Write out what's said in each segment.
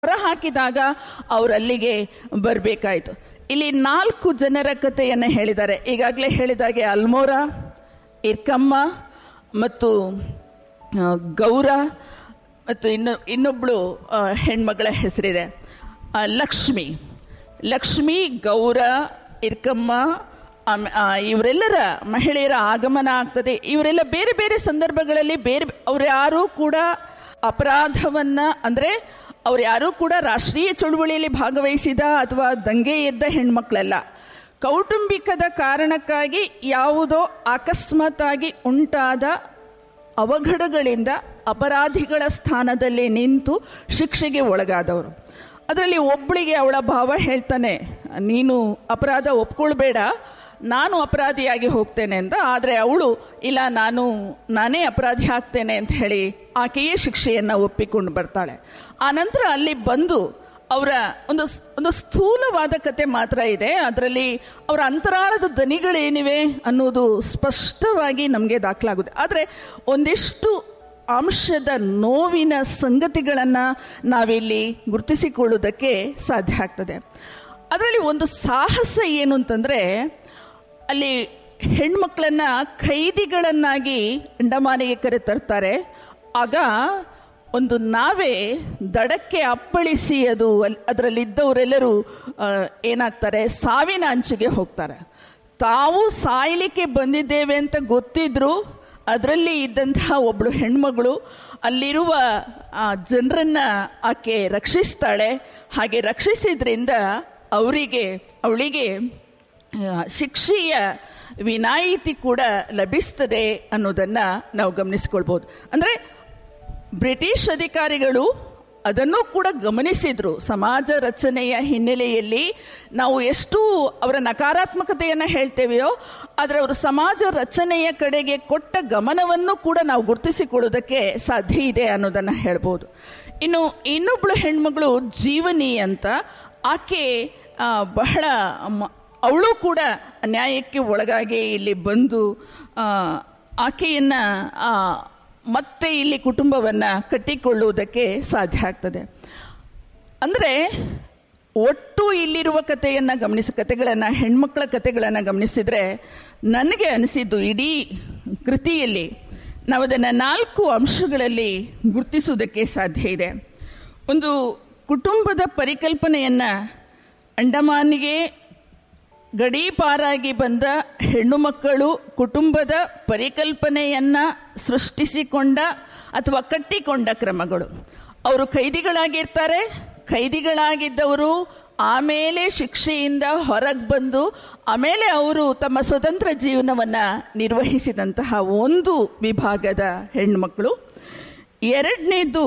ಹೊರ ಹಾಕಿದಾಗ ಅವರಲ್ಲಿಗೆ ಬರಬೇಕಾಯಿತು ಇಲ್ಲಿ ನಾಲ್ಕು ಜನರ ಕಥೆಯನ್ನು ಹೇಳಿದ್ದಾರೆ ಈಗಾಗಲೇ ಹೇಳಿದಾಗೆ ಅಲ್ಮೋರ ಇರ್ಕಮ್ಮ ಮತ್ತು ಆ, ಗೌರ ಮತ್ತು ಇನ್ನು ಇನ್ನೊಬ್ಬಳು ಆ, ಹೆಣ್ಮಗಳ ಹೆಸರಿದೆ ಆ, ಲಕ್ಷ್ಮಿ ಲಕ್ಷ್ಮಿ ಗೌರ ಇರ್ಕಮ್ಮ ಆಮೆ- ಆ, ಇವರೆಲ್ಲರ ಮಹಿಳೆಯರ ಆಗಮನ ಆಗ್ತದೆ ಇವರೆಲ್ಲ ಬೇರೆ ಬೇರೆ ಸಂದರ್ಭಗಳಲ್ಲಿ ಬೇರೆ ಅವ್ರು ಯಾರೂ ಕೂಡ ಅಪರಾಧವನ್ನ ಅಂದರೆ ಅವ್ರು ಯಾರೂ ಕೂಡ ರಾಷ್ಟ್ರೀಯ ಚಳುವಳಿಯಲ್ಲಿ ಭಾಗವಹಿಸಿದ ಅಥವಾ ದಂಗೆ ಎದ್ದ ಹೆಣ್ಮಕ್ಳಲ್ಲ ಕೌಟುಂಬಿಕದ ಕಾರಣಕ್ಕಾಗಿ ಯಾವುದೋ ಅಕಸ್ಮಾತ್ತಾಗಿ ಉಂಟಾದ ಅವಘಡಗಳಿಂದ ಅಪರಾಧಿಗಳ ಸ್ಥಾನದಲ್ಲಿ ನಿಂತು ಶಿಕ್ಷೆಗೆ ಒಳಗಾದವರು ಅದರಲ್ಲಿ ಒಬ್ಬಳಿಗೆ ಅವಳ ಭಾವ ಹೇಳ್ತಾನೆ ನೀನು ಅಪರಾಧ ಒಪ್ಕೊಳ್ಬೇಡ ನಾನು ಅಪರಾಧಿಯಾಗಿ ಹೋಗ್ತೇನೆ ಅಂತ ಆದರೆ ಅವಳು ಇಲ್ಲ ನಾನು ನಾನೇ ಅಪರಾಧಿ ಆಗ್ತೇನೆ ಅಂತ ಹೇಳಿ ಆಕೆಯೇ ಶಿಕ್ಷೆಯನ್ನು ಒಪ್ಪಿಕೊಂಡು ಬರ್ತಾಳೆ ಆ ನಂತರ ಅಲ್ಲಿ ಬಂದು ಅವರ ಒಂದು ಒಂದು ಸ್ಥೂಲವಾದ ಕತೆ ಮಾತ್ರ ಇದೆ ಅದರಲ್ಲಿ ಅವರ ಅಂತರಾಳದ ದನಿಗಳೇನಿವೆ ಅನ್ನೋದು ಸ್ಪಷ್ಟವಾಗಿ ನಮಗೆ ದಾಖಲಾಗುತ್ತೆ ಆದರೆ ಒಂದಿಷ್ಟು ಅಂಶದ ನೋವಿನ ಸಂಗತಿಗಳನ್ನು ನಾವಿಲ್ಲಿ ಗುರುತಿಸಿಕೊಳ್ಳುವುದಕ್ಕೆ ಸಾಧ್ಯ ಆಗ್ತದೆ ಅದರಲ್ಲಿ ಒಂದು ಸಾಹಸ ಏನು ಅಂತಂದರೆ ಅಲ್ಲಿ ಹೆಣ್ಮಕ್ಳನ್ನ ಖೈದಿಗಳನ್ನಾಗಿ ಅಂಡಮಾನಿಗೆ ಕರೆತರ್ತಾರೆ ಆಗ ಒಂದು ನಾವೇ ದಡಕ್ಕೆ ಅಪ್ಪಳಿಸಿ ಅದು ಅಲ್ ಅದರಲ್ಲಿದ್ದವರೆಲ್ಲರೂ ಆ, ಏನಾಗ್ತಾರೆ ಸಾವಿನ ಅಂಚಿಗೆ ಹೋಗ್ತಾರೆ ತಾವು ಸಾಯಲಿಕ್ಕೆ ಬಂದಿದ್ದೇವೆ ಅಂತ ಗೊತ್ತಿದ್ರು ಅದರಲ್ಲಿ ಇದ್ದಂತಹ ಒಬ್ಬಳು ಹೆಣ್ಮಗಳು ಅಲ್ಲಿರುವ ಆ ಜನರನ್ನ ಆಕೆ ರಕ್ಷಿಸ್ತಾಳೆ ಹಾಗೆ ರಕ್ಷಿಸಿದ್ರಿಂದ ಅವರಿಗೆ ಅವಳಿಗೆ ಆ, ಶಿಕ್ಷೆಯ ವಿನಾಯಿತಿ ಕೂಡ ಲಭಿಸ್ತದೆ ಅನ್ನೋದನ್ನು ನಾವು ಗಮನಿಸ್ಕೊಳ್ಬೋದು ಅಂದರೆ ಬ್ರಿಟಿಷ್ ಅಧಿಕಾರಿಗಳು ಅದನ್ನು ಕೂಡ ಗಮನಿಸಿದ್ರು ಸಮಾಜ ರಚನೆಯ ಹಿನ್ನೆಲೆಯಲ್ಲಿ ನಾವು ಎಷ್ಟು ಅವರ ನಕಾರಾತ್ಮಕತೆಯನ್ನು ಹೇಳ್ತೇವೆಯೋ ಆದರೆ ಅವರು ಸಮಾಜ ರಚನೆಯ ಕಡೆಗೆ ಕೊಟ್ಟ ಗಮನವನ್ನು ಕೂಡ ನಾವು ಗುರುತಿಸಿಕೊಳ್ಳೋದಕ್ಕೆ ಸಾಧ್ಯ ಇದೆ ಅನ್ನೋದನ್ನು ಹೇಳ್ಬೋದು ಇನ್ನು ಇನ್ನೊಬ್ಬಳು ಹೆಣ್ಮಗಳು ಜೀವನಿ ಅಂತ ಆಕೆ ಆ, ಬಹಳ ಮ- ಅವಳು ಕೂಡ ನ್ಯಾಯಕ್ಕೆ ಒಳಗಾಗಿ ಇಲ್ಲಿ ಬಂದು ಆ, ಆಕೆಯನ್ನ ಆ, ಮತ್ತೆ ಇಲ್ಲಿ ಕುಟುಂಬವನ್ನು ಕಟ್ಟಿಕೊಳ್ಳುವುದಕ್ಕೆ ಸಾಧ್ಯ ಆಗ್ತದೆ ಅಂದರೆ ಒಟ್ಟು ಇಲ್ಲಿರುವ ಕಥೆಯನ್ನು ಗಮನಿಸಿ ಕಥೆಗಳನ್ನು ಹೆಣ್ಮಕ್ಳ ಕಥೆಗಳನ್ನು ಗಮನಿಸಿದರೆ ನನಗೆ ಅನಿಸಿದ್ದು ಇಡೀ ಕೃತಿಯಲ್ಲಿ ನಾವು ಅದನ್ನು ನಾಲ್ಕು ಅಂಶಗಳಲ್ಲಿ ಗುರುತಿಸುವುದಕ್ಕೆ ಸಾಧ್ಯ ಇದೆ ಒಂದು ಕುಟುಂಬದ ಪರಿಕಲ್ಪನೆಯನ್ನು ಅಂಡಮಾನಿಗೆ ಗಡೀಪಾರಾಗಿ ಬಂದ ಹೆಣ್ಣು ಮಕ್ಕಳು ಕುಟುಂಬದ ಪರಿಕಲ್ಪನೆಯನ್ನು ಸೃಷ್ಟಿಸಿಕೊಂಡ ಅಥವಾ ಕಟ್ಟಿಕೊಂಡ ಕ್ರಮಗಳು ಅವರು ಖೈದಿಗಳಾಗಿರ್ತಾರೆ ಖೈದಿಗಳಾಗಿದ್ದವರು ಆಮೇಲೆ ಶಿಕ್ಷೆಯಿಂದ ಹೊರಗೆ ಬಂದು ಆಮೇಲೆ ಅವರು ತಮ್ಮ ಸ್ವತಂತ್ರ ಜೀವನವನ್ನು ನಿರ್ವಹಿಸಿದಂತಹ ಒಂದು ವಿಭಾಗದ ಹೆಣ್ಮಕ್ಳು ಎರಡನೇದು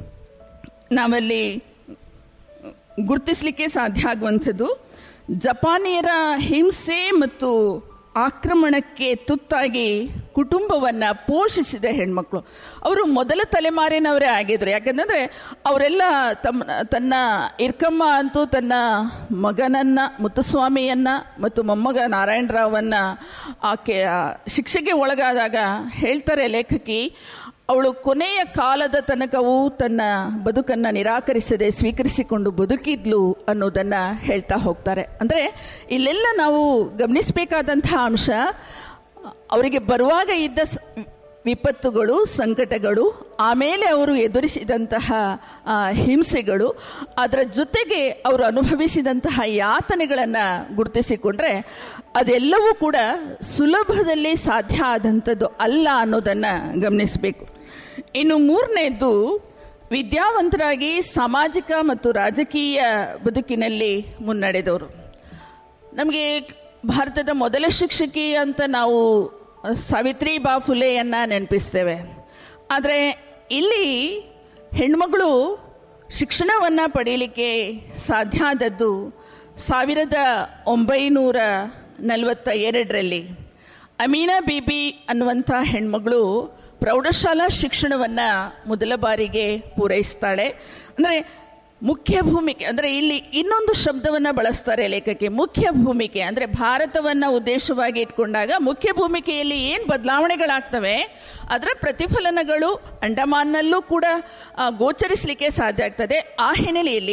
ನಾವಲ್ಲಿ ಗುರುತಿಸಲಿಕ್ಕೆ ಸಾಧ್ಯ ಆಗುವಂಥದ್ದು ಜಪಾನಿಯರ ಹಿಂಸೆ ಮತ್ತು ಆಕ್ರಮಣಕ್ಕೆ ತುತ್ತಾಗಿ ಕುಟುಂಬವನ್ನು ಪೋಷಿಸಿದ ಹೆಣ್ಮಕ್ಳು ಅವರು ಮೊದಲ ತಲೆಮಾರಿನವರೇ ಆಗಿದ್ರು ಯಾಕಂದರೆ ಅವರೆಲ್ಲ ತಮ್ಮ ತನ್ನ ಇರ್ಕಮ್ಮ ಅಂತೂ ತನ್ನ ಮಗನನ್ನ ಮುತ್ತುಸ್ವಾಮಿಯನ್ನ ಮತ್ತು ಮೊಮ್ಮಗ ನಾರಾಯಣರಾವನ್ನ ಆಕೆ ಆ, ಶಿಕ್ಷೆಗೆ ಒಳಗಾದಾಗ ಹೇಳ್ತಾರೆ ಲೇಖಕಿ ಅವಳು ಕೊನೆಯ ಕಾಲದ ತನಕವೂ ತನ್ನ ಬದುಕನ್ನು ನಿರಾಕರಿಸದೆ ಸ್ವೀಕರಿಸಿಕೊಂಡು ಬದುಕಿದ್ಲು ಅನ್ನೋದನ್ನು ಹೇಳ್ತಾ ಹೋಗ್ತಾರೆ ಅಂದರೆ ಇಲ್ಲೆಲ್ಲ ನಾವು ಗಮನಿಸಬೇಕಾದಂತಹ ಅಂಶ ಅವರಿಗೆ ಬರುವಾಗ ಇದ್ದ ಸ- ವಿಪತ್ತುಗಳು ಸಂಕಟಗಳು ಆಮೇಲೆ ಅವರು ಎದುರಿಸಿದಂತಹ ಆ, ಹಿಂಸೆಗಳು ಅದರ ಜೊತೆಗೆ ಅವರು ಅನುಭವಿಸಿದಂತಹ ಯಾತನೆಗಳನ್ನು ಗುರುತಿಸಿಕೊಂಡ್ರೆ ಅದೆಲ್ಲವೂ ಕೂಡ ಸುಲಭದಲ್ಲಿ ಸಾಧ್ಯ ಆದಂಥದ್ದು ಅಲ್ಲ ಅನ್ನೋದನ್ನು ಗಮನಿಸಬೇಕು ಇನ್ನು ಮೂರನೇದ್ದು ವಿದ್ಯಾವಂತರಾಗಿ ಸಾಮಾಜಿಕ ಮತ್ತು ರಾಜಕೀಯ ಬದುಕಿನಲ್ಲಿ ಮುನ್ನಡೆದವರು ನಮಗೆ ಭಾರತದ ಮೊದಲ ಶಿಕ್ಷಕಿ ಅಂತ ನಾವು ಸಾವಿತ್ರಿ ಬಾ ಫುಲೆಯನ್ನು ನೆನಪಿಸ್ತೇವೆ ಆದರೆ ಇಲ್ಲಿ ಹೆಣ್ಮಗಳು ಶಿಕ್ಷಣವನ್ನು ಪಡೀಲಿಕ್ಕೆ ಸಾಧ್ಯ ಆದದ್ದು ಸಾವಿರದ ಒಂಬೈನೂರ ನಲವತ್ತ ಎರಡರಲ್ಲಿ ಅಮೀನಾ ಬೀಬಿ ಅನ್ನುವಂಥ ಹೆಣ್ಮಗಳು ಪ್ರೌಢಶಾಲಾ ಶಿಕ್ಷಣವನ್ನು ಮೊದಲ ಬಾರಿಗೆ ಪೂರೈಸ್ತಾಳೆ ಅಂದರೆ ಮುಖ್ಯ ಭೂಮಿಕೆ ಅಂದರೆ ಇಲ್ಲಿ ಇನ್ನೊಂದು ಶಬ್ದವನ್ನು ಬಳಸ್ತಾರೆ ಲೇಖಕಿ ಮುಖ್ಯ ಭೂಮಿಕೆ ಅಂದರೆ ಭಾರತವನ್ನು ಉದ್ದೇಶವಾಗಿ ಇಟ್ಕೊಂಡಾಗ ಮುಖ್ಯ ಭೂಮಿಕೆಯಲ್ಲಿ ಏನು ಬದಲಾವಣೆಗಳಾಗ್ತವೆ ಅದರ ಪ್ರತಿಫಲನಗಳು ಅಂಡಮಾನ್ನಲ್ಲೂ ಕೂಡ ಆ, ಗೋಚರಿಸಲಿಕ್ಕೆ ಸಾಧ್ಯ ಆಗ್ತದೆ ಆ ಹಿನ್ನೆಲೆಯಲ್ಲಿ